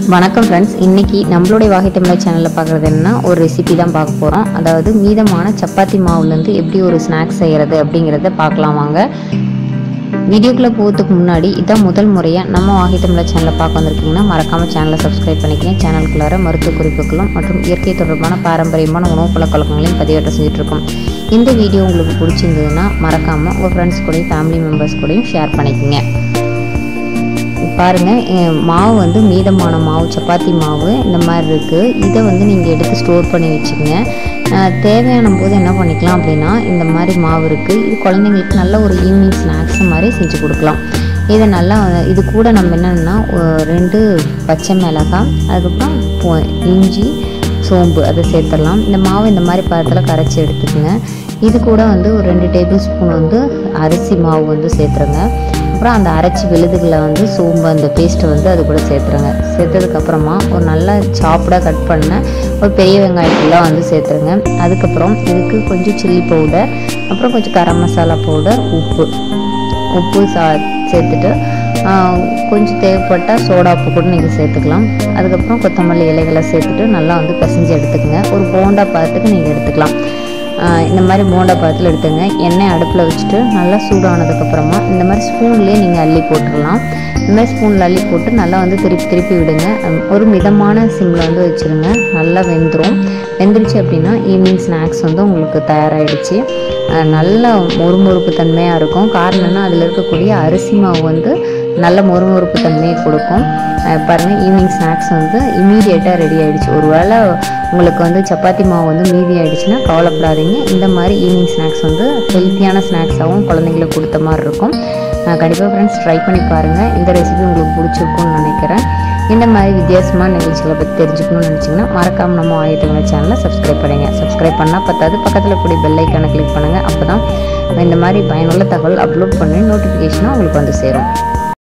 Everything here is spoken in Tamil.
வணக்கம் ஃப்ரெண்ட்ஸ் இன்னைக்கு நம்மளுடைய வாகை தமிழ் சேனலில் பார்க்குறது என்னன்னா ஒரு ரெசிபி தான் பார்க்க போகிறோம் அதாவது மீதமான சப்பாத்தி மாவுலேருந்து எப்படி ஒரு ஸ்நாக்ஸ் செய்கிறது அப்படிங்கிறத பார்க்கலாம் வாங்க வீடியோக்குள்ளே போகிறதுக்கு முன்னாடி இதான் முதல் முறையாக நம்ம வாகை தமிழ் சேனலில் பார்க்க வந்திருக்கீங்கன்னா மறக்காமல் சேனலை சப்ஸ்கிரைப் பண்ணிக்கங்க சேனலுக்குள்ளார மருத்துவ குறிப்புகளும் மற்றும் இயற்கை தொடர்பான பாரம்பரியமான உணவு பழக்கவழக்கங்களையும் பதிவேற்றம் செஞ்சுட்ருக்கோம் இந்த வீடியோ உங்களுக்கு பிடிச்சிருந்ததுன்னா மறக்காமல் உங்கள் ஃப்ரெண்ட்ஸ் கூடயும் ஃபேமிலி மெம்பர்ஸ் கூடயும் ஷேர் பண்ணிக்கங்க பாருங்கள் அஹ் மாவு வந்து மீதமான மாவு சப்பாத்தி மாவு இந்த மாதிரி இருக்குது இதை வந்து நீங்கள் எடுத்து ஸ்டோர் பண்ணி வச்சுக்கோங்க அஹ் தேவையான போது என்ன பண்ணிக்கலாம் அப்படின்னா இந்த மாதிரி மாவு இருக்குது இது குழந்தைங்களுக்கு நல்ல ஒரு ஈவினிங் ஸ்நாக்ஸ் மாதிரி செஞ்சு கொடுக்கலாம் இதை நல்லா இது கூட நம்ம என்னென்னா ரெண்டு பச்சை மிளகாய் அதுக்கப்புறம் பொ- இஞ்சி சோம்பு அதை சேர்த்துடலாம் இந்த மாவு இந்த மாதிரி பதத்தில் கரைச்சி எடுத்துக்கோங்க இது கூட வந்து ஒரு ரெண்டு டேபிள் ஸ்பூன் வந்து அரிசி மாவு வந்து சேர்த்துருங்க அப்புறம் அந்த அரைச்சி விழுதுகளை வந்து சோம்பு அந்த பேஸ்ட்டை வந்து அது கூட சேர்த்துருங்க சேர்த்ததுக்கப்புறமா ஒரு நல்லா சாப்பிடாக கட் பண்ண ஒரு பெரிய வெங்காயத்தெல்லாம் வந்து சேர்த்துருங்க அதுக்கப்புறம் இதுக்கு கொஞ்சம் சில்லி பவுடர் அப்புறம் கொஞ்சம் கரம் மசாலா பவுடர் உப்பு உப்பு சா சேர்த்துட்டு ஆ, கொஞ்சம் தேவைப்பட்டால் சோடா உப்பு கூட நீங்கள் சேர்த்துக்கலாம் அதுக்கப்புறம் கொத்தமல்லி இலைகளை சேர்த்துட்டு நல்லா வந்து பிசைஞ்சு எடுத்துக்கோங்க ஒரு போண்டா பாத்துக்கு நீங்கள் எடுத்துக்கலாம் ஆ, இந்த மாதிரி போண்டா பாத்தில் எடுத்துங்க எண்ணெய் அடுப்பில் வச்சுட்டு நல்லா சூடானதுக்கப்புறமா இந்த மாதிரி ஸ்பூன்லேயே நீங்கள் அள்ளி போட்டுடலாம் இந்த மாதிரி ஸ்பூனில் அள்ளி போட்டு நல்லா வந்து திருப்பி திருப்பி விடுங்க அம், ஒரு மிதமான சிம்மில் வந்து வச்சுருங்க நல்லா வெந்துடும் வெந்துருச்சு அப்படின்னா ஈவினிங் ஸ்நாக்ஸ் வந்து உங்களுக்கு தயாராகிடுச்சு நல்ல மொறுமொறுப்பு தன்மையாக இருக்கும் காரணம்னா அதில் இருக்கக்கூடிய அரிசி மாவு வந்து நல்ல மொறுமொறுப்பு தன்மையை கொடுக்கும் அஹ் பாருங்க ஈவினிங் ஸ்நாக்ஸ் வந்து இமீடியட்டாக ரெடி ஆயிடுச்சு ஒருவேளை உங்களுக்கு வந்து சப்பாத்தி மாவு வந்து மீதி ஆயிடுச்சுன்னா கவலைப்படாதீங்க இந்த மாதிரி ஈவினிங் ஸ்நாக்ஸ் வந்து ஹெல்த்தியான ஸ்நாக்ஸாகவும் குழந்தைங்களுக்கு கொடுத்த மாதிரி இருக்கும் கண்டிப்பாக ஃப்ரெண்ட்ஸ் ட்ரை பண்ணி பாருங்கள் இந்த ரெசிபி உங்களுக்கு பிடிச்சிருக்கும்னு நினைக்கிறேன் இந்த மாதிரி வித்தியாசமான நிகழ்ச்சிகளை பற்றி தெரிஞ்சுக்கணும்னு நினச்சிங்கன்னா மறக்காமல் நம்ம ஆயத்தமிழ் சேனலை சப்ஸ்கிரைப் பண்ணுங்கள் சப்ஸ்கிரைப் பண்ணால் பத்தாது பக்கத்தில் கூடிய பெல் ஐக்கானை கிளிக் பண்ணுங்கள் அப்போ தான் இந்த மாதிரி பயனுள்ள தகவல் அப்லோட் பண்ணி நோட்டிஃபிகேஷனாக உங்களுக்கு வந்து சேரும்